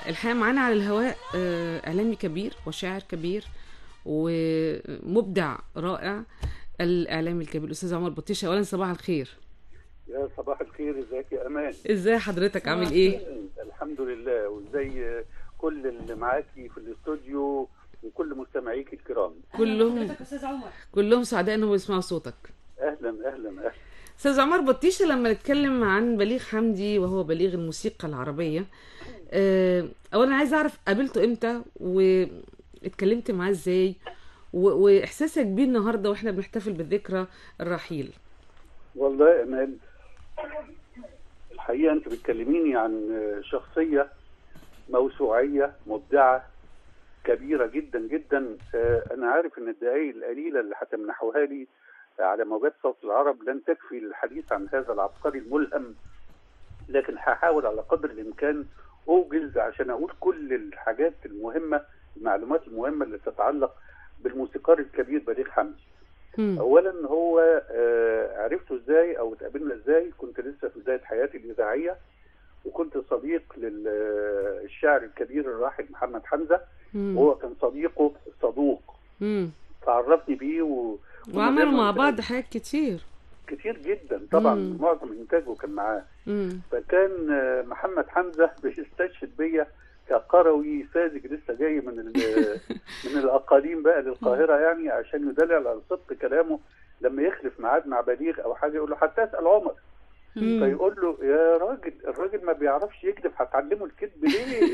الحقيقه معانا على الهواء آه، اعلامي كبير وشاعر كبير ومبدع رائع الاعلامي الكبير الاستاذ عمر بطيشه اولا صباح الخير يا صباح الخير ازيك يا امان ازاي حضرتك عامل ايه الحمد لله وازاي كل اللي معاكي في الاستوديو وكل مستمعيك الكرام كلهم استاذ عمر كلهم سعداء انهم يسمعوا صوتك اهلا اهلا اهلا استاذ عمر بطيشه لما نتكلم عن بليغ حمدي وهو بليغ الموسيقى العربيه آه، اولا عايز اعرف قابلته امتى واتكلمت معاه ازاي و- واحساسك بيه النهارده واحنا بنحتفل بالذكرى الرحيل والله يا امان الحقيقه انت بتكلميني عن شخصيه موسوعيه مبدعه كبيره جدا جدا آه، انا عارف ان الدقائق القليله اللي هتمنحوها لي على موجات صوت العرب لن تكفي للحديث عن هذا العبقري الملهم لكن هحاول على قدر الامكان اوجز عشان اقول كل الحاجات المهمه المعلومات المهمه اللي تتعلق بالموسيقار الكبير بليغ حمدي مم. اولا هو آه، عرفته ازاي او اتقابلنا ازاي كنت لسه في بدايه حياتي الاذاعيه وكنت صديق للشاعر الكبير الراحل محمد حمزه مم. وهو كان صديقه الصدوق مم. فعرفني بيه و... وعملوا مع بعض حاجات كتير كتير جدا طبعا مم. معظم انتاجه كان معاه مم. فكان آه، محمد حمزه بيستشهد بيا كقروي ساذج لسه جاي من ال- من الاقاليم بقى للقاهره يعني عشان يدلل على صدق كلامه لما يخلف ميعاد مع بليغ او حاجه يقول له حتى اسال عمر مم. فيقول له يا راجل الراجل ما بيعرفش يكذب هتعلمه الكذب ليه؟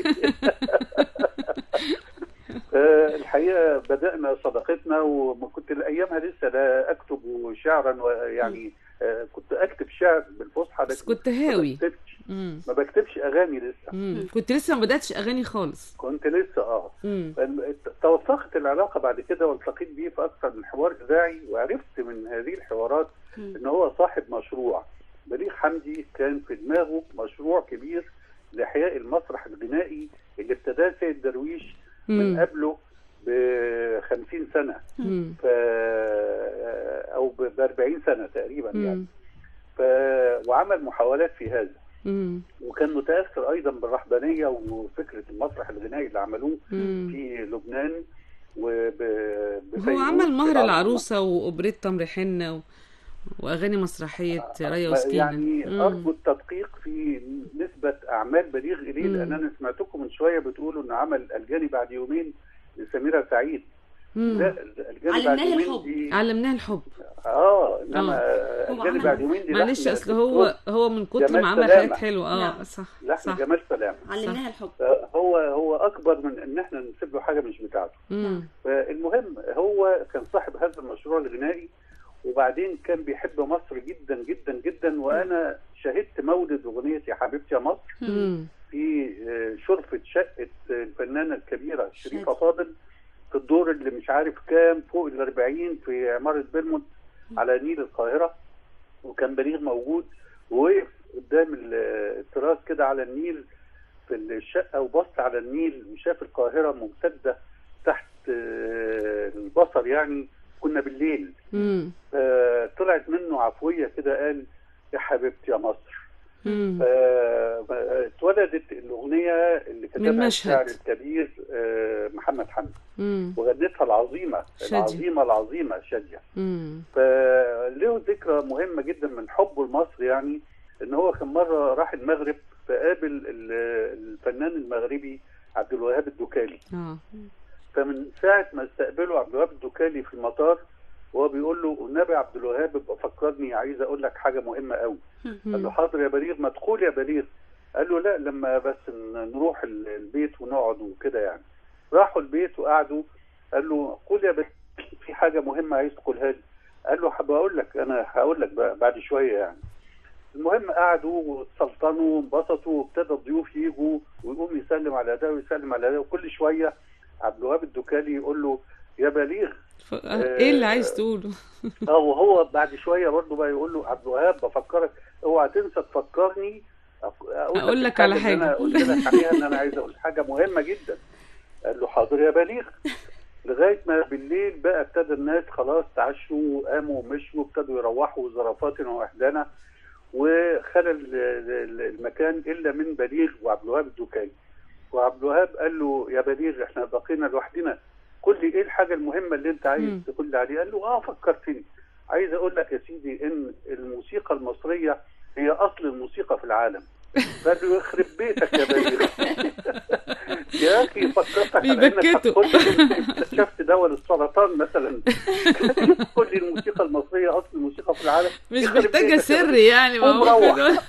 آه، الحقيقه بدانا صداقتنا وكنت ايامها لسه لا اكتب شعرا ويعني آه، كنت اكتب شعر بالفصحى بس لكن كنت هاوي. ما بكتبش مم. ما بكتبش اغاني لسه مم. كنت لسه ما بداتش اغاني خالص كنت لسه اه مم. توثقت العلاقه بعد كده والتقيت بيه في اكثر من حوار اذاعي وعرفت من هذه الحوارات ان هو صاحب مشروع بليغ حمدي كان في دماغه مشروع كبير لاحياء المسرح الغنائي اللي ابتداه سيد درويش من مم. قبله ب 50 سنه مم. ف او ب 40 سنه تقريبا يعني مم. ف وعمل محاولات في هذا مم. وكان متاثر ايضا بالرهبانيه وفكره المسرح الغنائي اللي عملوه مم. في لبنان وب هو عمل مهر العروسه واوبريت تمر حنه و... واغاني مسرحيه ريا وسكينه يعني مم. ارجو التدقيق في نسبه اعمال بليغ اليه مم. لان انا سمعتكم من شويه بتقولوا ان عمل الجاني بعد يومين لسميره سعيد مم. لا الجاني بعد علمناه يومين الحب. دي علمناه الحب اه انما هو الجاني عمل- بعد يومين دي معلش لحن اصل هو الدكتور- هو من كتر جمال ما عمل سلامة. حاجات حلوه اه نعم. صح لحن صح جمال سلام علمناها الحب آه، هو هو اكبر من ان احنا نسيب له حاجه مش بتاعته مم. فالمهم هو كان صاحب هذا المشروع الغنائي وبعدين كان بيحب مصر جدا جدا جدا وانا شهدت مولد اغنيه يا حبيبتي يا مصر مم. في آه، شرفه شقه آه، الفنانه الكبيره شريفه شادي. فاضل في الدور اللي مش عارف كام فوق ال 40 في عماره بيرمونت على نيل القاهره وكان بليغ موجود ووقف قدام ال- التراس كده على النيل في الشقه وبص على النيل وشاف القاهره ممتده تحت آه، البصر يعني كنا بالليل مم. آه، طلعت منه عفويه كده قال يا حبيبتي يا مصر مم. آه، اتولدت الاغنيه اللي كتبها مشهد. الشاعر الكبير آه، محمد حمدي مم. وغنتها العظيمه شادية. العظيمه العظيمه شاديه مم. فله ذكرى مهمه جدا من حبه لمصر يعني ان هو كان مره راح المغرب فقابل ال- الفنان المغربي عبد الوهاب الدكالي اه فمن ساعه ما استقبله عبد الوهاب الدكالي في المطار وهو بيقول له النبي عبد الوهاب ابقى فكرني عايز اقول لك حاجه مهمه قوي قال له مم. حاضر يا بليغ ما تدخل يا بليغ قال له لا لما بس ن- نروح ال- البيت ونقعد وكده يعني راحوا البيت وقعدوا قال له قول يا بليغ في حاجه مهمه عايز تقولها لي قال له حابب اقول لك انا هقول لك بقى بعد شويه يعني المهم قعدوا واتسلطنوا وانبسطوا وابتدى الضيوف يجوا ويقوم يسلم على ده ويسلم على ده وكل شويه عبد الوهاب الدكالي يقول له يا بليغ ف... آه، ايه اللي عايز تقوله اه وهو بعد شويه برضه بقى يقول له عبد الوهاب بفكرك اوعى تنسى تفكرني أق- أقول لك على الحاجة اللي حاجة. انا قلت لك عليها ان انا عايز اقول حاجه مهمه جدا قال ل حاضر يا بليغ لغايه ما بالليل بقى ابتدى الناس خلاص تعشوا وقاموا ومشوا وابتدوا يروحوا زرافات واحدانا وخلى ال- ال- المكان الا من بليغ وعبد الوهاب الدكاني وعبد الوهاب قال له يا بليغ احنا بقينا لوحدنا قل لي ايه الحاجه المهمه اللي انت عايز مم. تقول لي عليها قال له اه فكرتني عايز اقول لك يا سيدي ان الموسيقى المصريه هي اصل الموسيقى في العالم قال له يخرب بيتك يا بليغ يا اخي فكرتك على انك بيبكتوا. هتقول لي اكتشفت دواء للسرطان مثلا كل الموسيقى المصريه اصل الموسيقى في العالم مش يخرب محتاجة بيتك يا سر بليغ. يعني ما هو قوم روح. كده.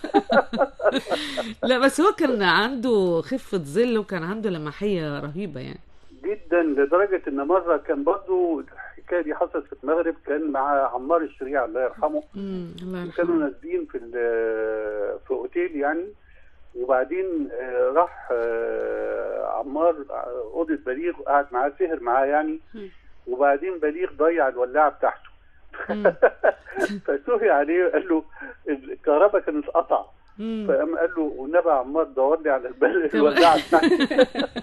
لا بس هو كان عنده خفة ظل وكان عنده لمحية رهيبة يعني جدا لدرجه ان مره كان برضه الحكايه دي حصلت في المغرب كان مع عمار الشريع الله يرحمه امم الله كانوا يرحمه نازلين في ال- في اوتيل يعني وبعدين آه، راح آه، عمار آه، اوضه بليغ قعد معاه سهر معاه يعني مم. وبعدين بليغ ضيع الولاعه بتاعته مم. فسهي عليه قال له الكهرباء كانت قطع مم. فقام قال له والنبي يا عمار دور لي على البل- الولاعه بتاعتي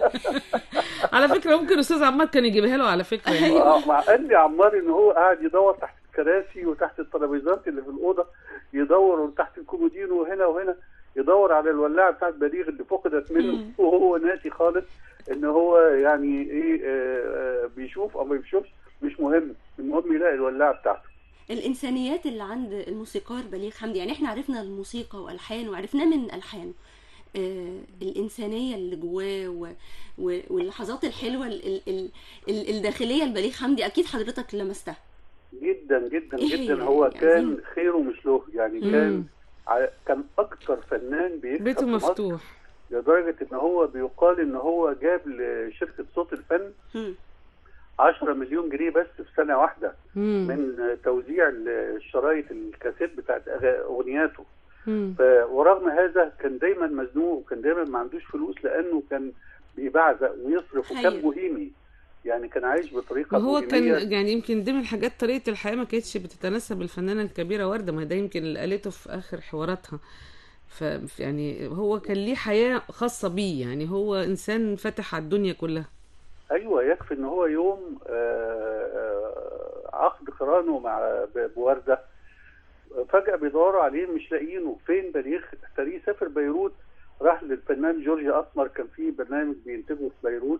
على فكرة ممكن أستاذ عمار كان يجيبها له على فكرة يعني آه، مع قال لي عمار ان هو قاعد يدور تحت الكراسي وتحت الترابيزات اللي في الاوضه يدور تحت الكومودينو وهنا وهنا يدور على الولاعه بتاعت بليغ اللي فقدت منه وهو ناسي خالص ان هو يعني ايه آه، آه، بيشوف او ما بيشوفش مش مهم المهم يلاقي الولاعه بتاعته الانسانيات اللي عند الموسيقار بليغ حمدي يعني احنا عرفنا الموسيقى والحان وعرفناه من الحانه آه الانسانيه اللي جواه و... و... واللحظات الحلوه ال... ال... ال... ال- الداخليه لبليغ حمدي اكيد حضرتك لمستها جدا جدا إيه جدا هي هو يعني كان عظيم. خيره مش له يعني مم. كان ع- كان اكتر فنان بيكسب بيته في مصر مفتوح لدرجه ان هو بيقال ان هو جاب لشركه صوت الفن مم. 10 مليون جنيه بس في سنه واحده مم. من توزيع الشرايط الكاسيت بتاعت أغ- اغنياته مم. ف- ورغم هذا كان دايما مزنوق وكان دايما ما عندوش فلوس لانه كان بيبعزق ويصرف وكان حقيقي. بوهيمي يعني كان عايش بطريقه وهو بوهيمية. كان يعني يمكن ضمن الحاجات طريقة الحياة ما كانتش بتتناسب الفنانة الكبيرة وردة ما ده يمكن اللي قالته في آخر حواراتها ف يعني هو كان ليه حياة خاصة بيه يعني هو إنسان فتح على الدنيا كلها ايوه يكفي ان هو يوم آه، آه، عقد قرانه مع ب- بورده فجاه بيدوروا عليه مش لاقيينه فين بليغ تلاقيه سافر بيروت راح للفنان جورج اسمر كان في برنامج بينتجه في بيروت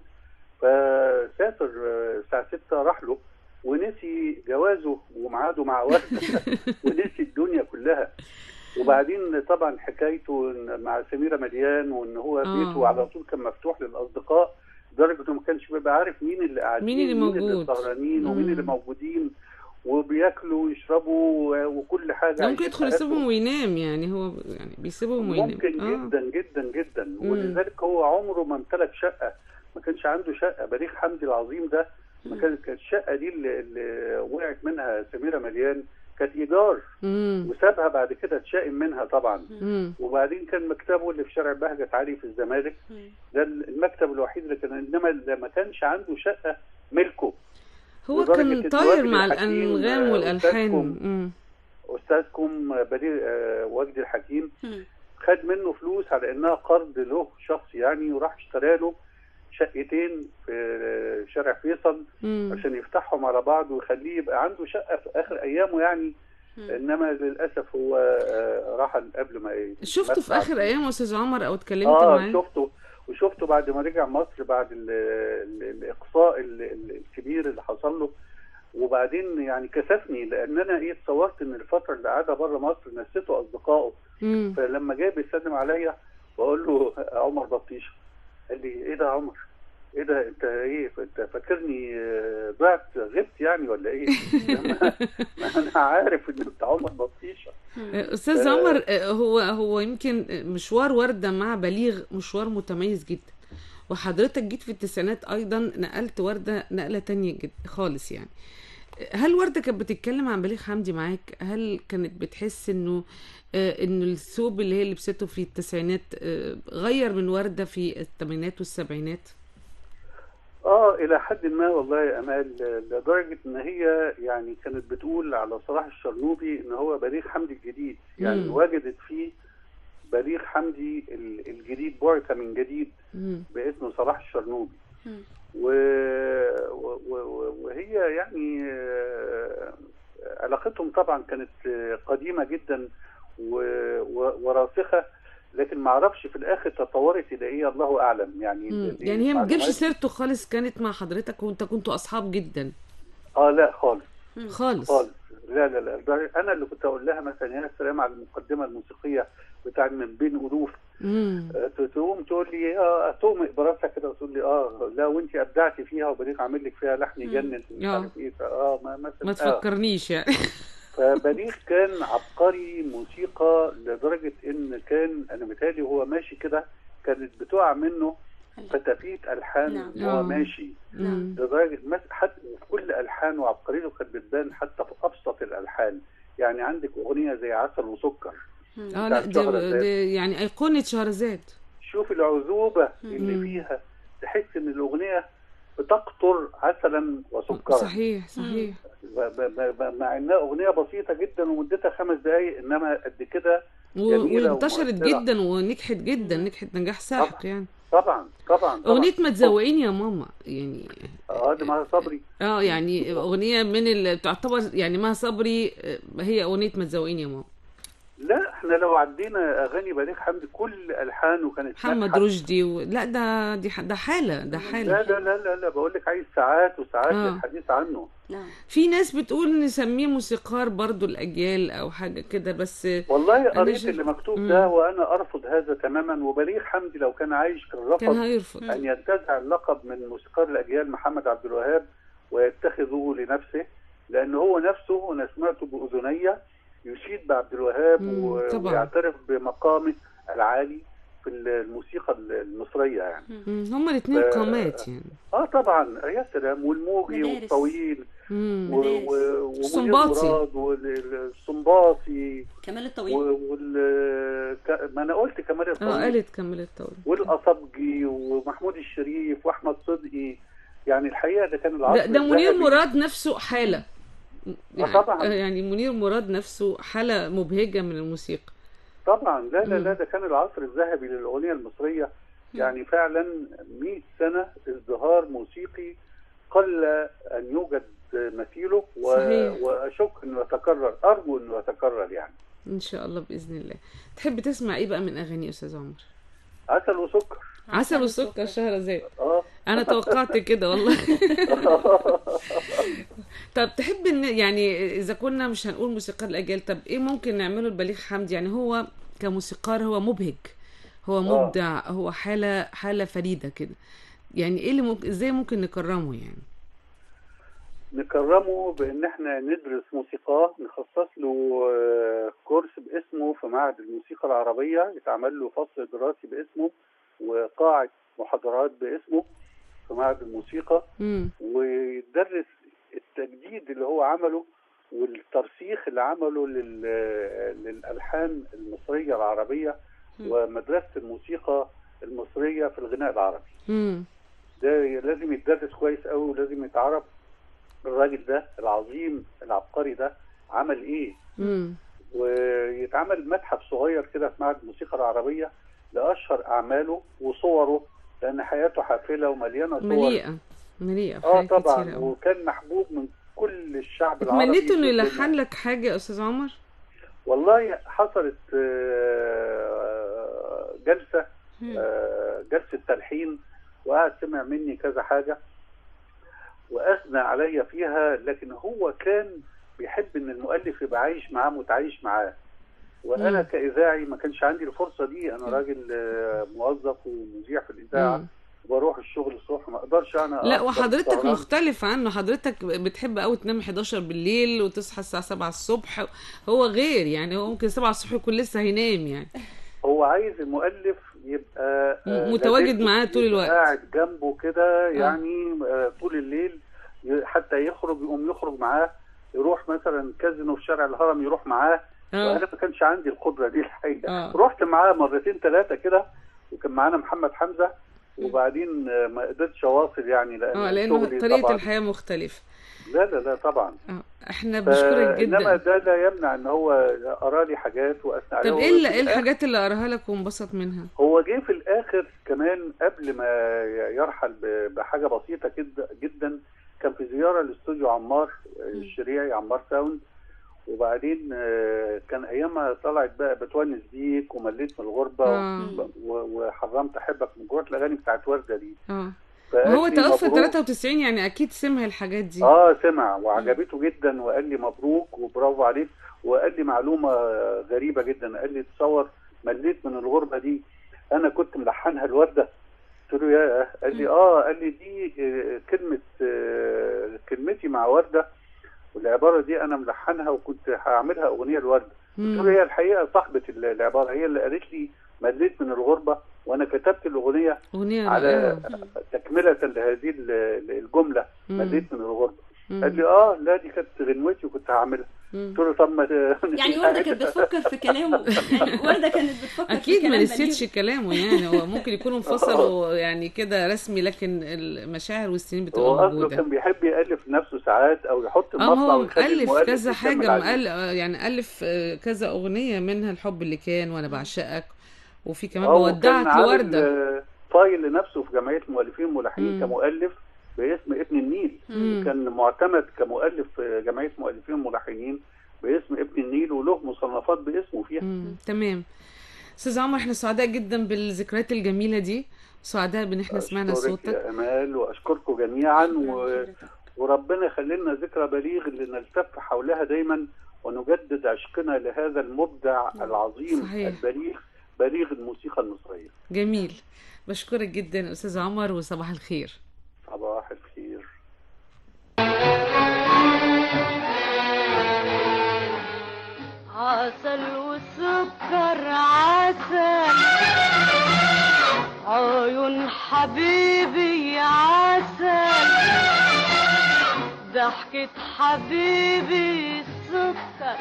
فسافر آه، الساعه 6 راح له ونسي جوازه وميعاده مع ورده ونسي الدنيا كلها وبعدين طبعا حكايته إن- مع سميره مليان وان هو آه. بيته على طول كان مفتوح للاصدقاء لدرجه انه ما كانش بيبقى عارف مين اللي قاعدين مين اللي مين اللي موجود. سهرانين ومين مم. اللي موجودين وبياكلوا ويشربوا و- وكل حاجه ده ممكن عايشين يدخل حياتهم. يسيبهم وينام يعني هو يعني بيسيبهم وينام ممكن آه. جدا جدا جدا مم. ولذلك هو عمره ما امتلك شقه ما كانش عنده شقه بليغ حمدي العظيم ده ما كانت كانت الشقه دي اللي, اللي وقعت منها سميره مليان كانت ايجار مم. وسابها بعد كده اتشائم منها طبعا مم. وبعدين كان مكتبه اللي في شارع بهجت علي في الزمالك مم. ده المكتب الوحيد اللي كان انما اللي ما كانش عنده شقه ملكه هو لدرجة كان إن طاير وجدي مع الحكيم، الأنغام آه، والألحان أستاذكم. مم. استاذكم بليغ آه، وجدي الحكيم مم. خد منه فلوس على انها قرض له شخص يعني وراح اشترى له شقتين في آه، شارع فيصل مم. عشان يفتحهم على بعض ويخليه يبقى عنده شقه في اخر ايامه يعني مم. انما للاسف هو آه، رحل قبل ما ي- شفته في يتمتع آخر أيام أستاذ عمر أو اتكلمت اه معاه شفته وشفته بعد ما رجع مصر بعد ال ال الاقصاء ال- ال- الكبير اللي حصل له وبعدين يعني كسفني لان انا ايه اتصورت ان الفتره اللي قعدها بره مصر نسيته اصدقائه مم. فلما جاي بيسلم عليا بقول له عمر بطيشه قال لي ايه ده يا عمر؟ ايه ده انت ايه انت فاكرني آه، ضعت غبت يعني ولا ايه؟ ما انا عارف ان انت عمر بطيشه استاذ آه. عمر آه، هو هو يمكن مشوار ورده مع بليغ مشوار متميز جدا وحضرتك جيت في التسعينات ايضا نقلت ورده نقله تانية جدا خالص يعني هل ورده كانت بتتكلم عن بليغ حمدي معاك هل كانت بتحس انه آه، انه الثوب اللي هي لبسته في التسعينات آه، غير من ورده في الثمانينات والسبعينات اه الى حد ما والله يا امال لدرجه ان هي يعني كانت بتقول على صلاح الشرنوبي ان هو بليغ حمدي الجديد يعني مم. وجدت فيه بليغ حمدي ال- الجديد بعث من جديد مم. باسم صلاح الشرنوبي مم. و... و... و... وهي يعني آه، علاقتهم طبعا كانت آه، قديمه جدا و... و... وراسخه لكن ما اعرفش في الاخر تطورت الى ايه الله اعلم يعني مم. دي يعني هي ما تجيبش معلومات- سيرته خالص كانت مع حضرتك وانت كنتوا اصحاب جدا اه لا خالص خالص خالص لا لا لا ده انا اللي كنت اقول لها مثلا يا سلام على المقدمه الموسيقيه بتاع من بين الوف مم. آه، تقوم تقول لي اه تومق براسها كده وتقول لي اه لا وانت ابدعتي فيها وبديت عامل لك فيها لحن يجنن مش آه. عارف ايه اه ما مثلا ما آه. تفكرنيش يعني فبليغ كان عبقري موسيقى لدرجه ان كان انا متهيألي هو ماشي كده كانت بتقع منه فتافيت الحان نعم. وهو آه. ماشي مم. لدرجه مس- حتى في كل الحان وعبقريته كانت بتبان حتى في ابسط الالحان يعني عندك اغنيه زي عسل وسكر اه لا بتاعت دي, شهرزاد. دي يعني ايقونه شهرزاد شوف العذوبه اللي مم. فيها تحس ان الاغنيه بتقطر عسلا وسكرا صحيح صحيح ب- ب- ب- مع انها اغنيه بسيطه جدا ومدتها خمس دقائق انما قد كده و- جميلة وانتشرت ومؤثرة. جدا ونجحت جدا نجحت نجاح ساحق يعني طبعا طبعا طبعا اغنيه ما تزوقيني يا ماما يعني اه دي مها صبري اه يعني اغنيه من اللي تعتبر يعني مها صبري آه، هي اغنيه ما تزوقيني يا ماما لا احنا لو عدينا اغاني بليغ حمدي كل الحانه كانت محمد ناجحة. رشدي و... لا ده دي ح- ده حاله ده لا حاله لا لا لا, لا بقول لك عايز ساعات وساعات آه. للحديث عنه نعم في ناس بتقول نسميه موسيقار برضو الاجيال او حاجه كده بس والله أنا قريت شايف- اللي مكتوب مم. ده وانا ارفض هذا تماما وبليغ حمدي لو كان عايش كان كان رفض هيرفض ان ينتزع اللقب من موسيقار الاجيال محمد عبد الوهاب ويتخذه لنفسه لان هو نفسه انا سمعته باذني يشيد بعبد الوهاب مم، و- طبعا. ويعترف بمقامه العالي في الموسيقى المصريه يعني مم، هما الاثنين ف- قامات يعني اه طبعا يا سلام والموجي مدارس. والطويل مم. و- مدارس. و- ومنير السنباطي. مراد والسنباطي كمال الطويل وال ك- ما انا قلت كمال اه الطويل قالت كملت طول والاصبجي ومحمود الشريف واحمد صدقي يعني الحقيقه ده كان العصر ده, ده منير الذهبي. مراد نفسه حاله يعني, طبعاً. آه، يعني منير مراد نفسه حاله مبهجه من الموسيقى طبعا لا لا مم. لا ده كان العصر الذهبي للاغنيه المصريه يعني فعلا 100 سنه ازدهار موسيقي قل ان يوجد مثيله و... صحيح. واشك انه يتكرر ارجو انه يتكرر يعني ان شاء الله باذن الله تحب تسمع ايه بقى من اغاني استاذ عمر عسل وسكر عسل وسكر شهرزاد اه انا توقعت كده والله طب تحب ان يعني اذا كنا مش هنقول موسيقار الاجيال طب ايه ممكن نعمله لبليغ حمدي يعني هو كموسيقار هو مبهج هو مبدع هو حاله حاله فريده كده يعني ايه اللي ممكن ازاي ممكن نكرمه يعني نكرمه بان احنا ندرس موسيقاه نخصص له آه، كورس باسمه في معهد الموسيقى العربيه يتعمل له فصل دراسي باسمه وقاعه محاضرات باسمه في معهد الموسيقى امم ويدرس التجديد اللي هو عمله والترسيخ اللي عمله لل- للالحان المصريه العربيه ومدرسه الموسيقى المصريه في الغناء العربي امم ده لازم يتدرس كويس قوي ولازم يتعرف الراجل ده العظيم العبقري ده عمل ايه امم ويتعمل متحف صغير كده في معهد الموسيقى العربية لأشهر أعماله وصوره لأن حياته حافلة ومليانة صور مليئه مليئه اه بحاجات كتيرة طبعا أوي. وكان محبوب من كل الشعب العربي اتمنيت انه في الدنيا. يلحن لك حاجه يا استاذ عمر والله حصلت آه، جلسة آه، جلسة تلحين وقعد سمع مني كذا حاجة وأثنى عليا فيها لكن هو كان بيحب إن المؤلف يبقى عايش معاه متعايش معاه وأنا مم. كإذاعي ما كانش عندي الفرصة دي أنا راجل آه، موظف ومذيع في الإذاعة مم. وبروح الشغل الصبح ما أقدرش أنا لا أفضل وحضرتك سهران. مختلف عنه حضرتك بتحب قوي تنام 11 بالليل وتصحى الساعة 7 الصبح هو غير يعني هو ممكن 7 الصبح يكون لسه هينام يعني هو عايز المؤلف يبقى آه، م- متواجد لازم معاه طول يبقى الوقت. قاعد جنبه كده يعني آه، طول الليل ي- حتى يخرج يقوم يخرج معاه يروح مثلا كازينو في شارع الهرم يروح معاه اه وانا ما كانش عندي القدره دي الحقيقه آه. رحت معاه مرتين ثلاثه كده وكان معانا محمد حمزه وبعدين آه، ما قدرتش اواصل يعني لان اه لانه شغلي طريقة طبعا الحياة مختلفة لا لا لا طبعا اه احنا بنشكرك انما جدا ده لا يمنع ان هو قرا لي حاجات واثنى عليها طب ايه وفي ال- ايه الآخر الحاجات اللي قراها لك وانبسط منها هو جه في الاخر كمان قبل ما يرحل ب- بحاجه بسيطه جدا جدا كان في زياره لاستوديو عمار الشريعي عمار ساوند وبعدين آه، كان ايامها طلعت بقى بتونس بيك ومليت من الغربه اه و- وحرمت احبك من جوه الاغاني بتاعت ورده دي اه فقال هو لي توفى مبروك. 93 يعني اكيد سمع الحاجات دي اه سمع وعجبته جدا وقال لي مبروك وبرافو عليك وقال لي معلومه غريبه جدا قال لي تصور مليت من الغربه دي انا كنت ملحنها الورده قلت له يا قال لي اه قال لي دي آه، كلمه آه، كلمتي مع ورده والعباره دي انا ملحنها وكنت هعملها اغنيه لورده قلت له مم. هي الحقيقه صاحبه العباره هي اللي قالت لي مليت من الغربه وانا كتبت الاغنيه اغنيه على رائعه تكمله لهذه ال- الجمله مم. مليت من الغربه مم. قال لي اه لا دي كانت غنوتي وكنت هعملها مم. قلت له طب ما يعني ورده كانت بتفكر في كلامه يعني ورده كانت بتفكر في اكيد ما كلام نسيتش بليغ. كلامه يعني هو ممكن يكونوا انفصلوا يعني كده رسمي لكن المشاعر والسنين هو بتبقى اصله موجوده كان بيحب يالف نفسه ساعات او يحط اه المطلع هو ويخلي مؤلف المؤلف كذا يكمل حاجة عليه. مؤلف يعني ألف آه، كذا أغنية منها الحب اللي كان وأنا بعشقك وفي كمان اه وكان بودعك عامل، لوردة آه، فايل لنفسه في جمعيه المؤلفين والملحنين مم. كمؤلف باسم ابن النيل مم. كان معتمد كمؤلف في جمعيه مؤلفين وملحنين باسم ابن النيل وله مصنفات باسمه فيها مم. تمام أستاذ عمر احنا سعداء جدا بالذكريات الجميلة دي سعداء بإن احنا سمعنا أشكرك صوتك يا امال واشكركم جميعا و... وربنا يخلي لنا ذكرى بليغ اللي نلتف حولها دايما ونجدد عشقنا لهذا المبدع العظيم صحيح. البليغ بليغ الموسيقى المصريه جميل بشكرك جدا أستاذ عمر وصباح الخير صباح الخير عسل وسكر عسل عيون حبيبي عسل ضحكة حبيبي سكر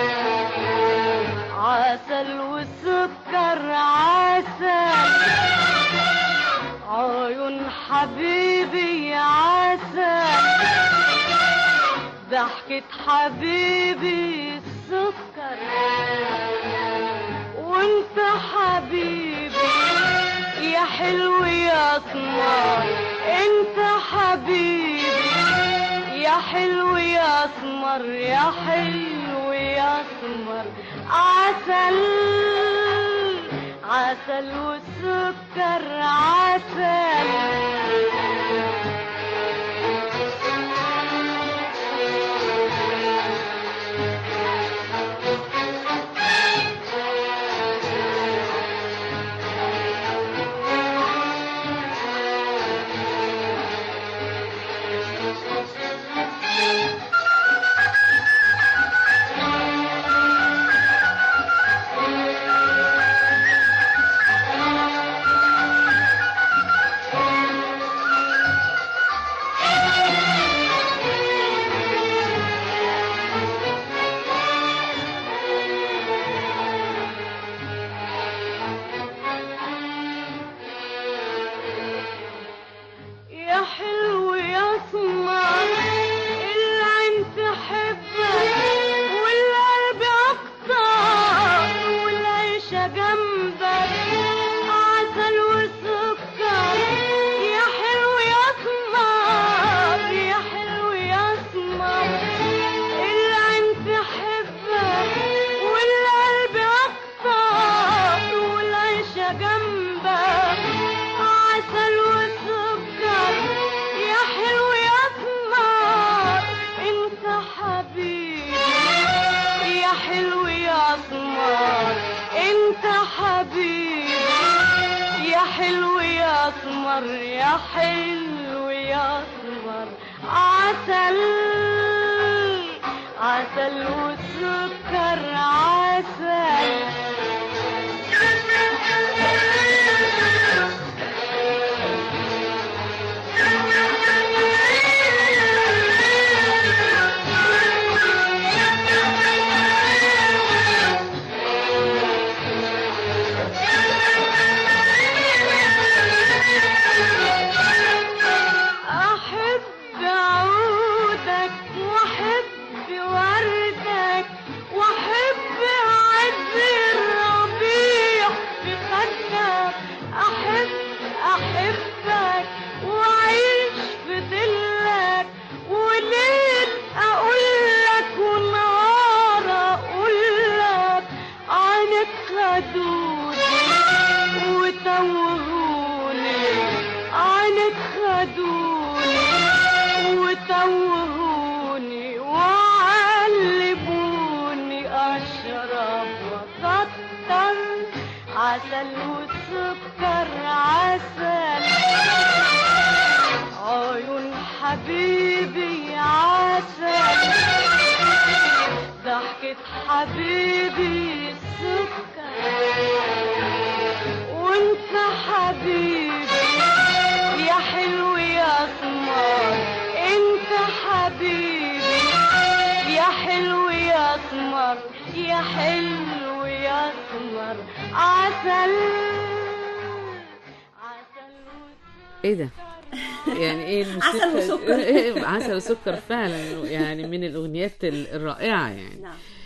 عسل وسكر عسل عيون حبيبي عسل ضحكة حبيبي سكر وانت حبيبي يا حلو يا اسمر انت حبيبي يا حلو يا اسمر يا حلو يا اسمر عسل عسل وسكر عسل يا حلو يا اسمر العين تحبك والقلب اكتر والعيشة جنبك عسل وسكر يا حلو يا اسمر يا حلو يا اسمر العين تحبك والقلب اكتر والعيشة جنبك عسل وسكر يا حلو يا اسمر انت حبيبي يا حلو يا اسمر انت حبيبي يا حلو يا اسمر يا حلو يا اسمر عسل عسل وسكر عسل أحب عودك وأحب وردك وأحب عز خدوني وتوهوني وعلبوني اشرب وكتر عسل وسكر عسل عيون حبيبي عسل ضحكة حبيبي سكر وانت حبيبي يا حلو يا اسمر انت حبيبي يا حلو يا اسمر يا حلو يا اسمر عسل عسل ايه ده يعني ايه الموسيقى عسل وسكر. إيه عسل وسكر فعلا يعني من الاغنيات ال- الرائعه يعني نعم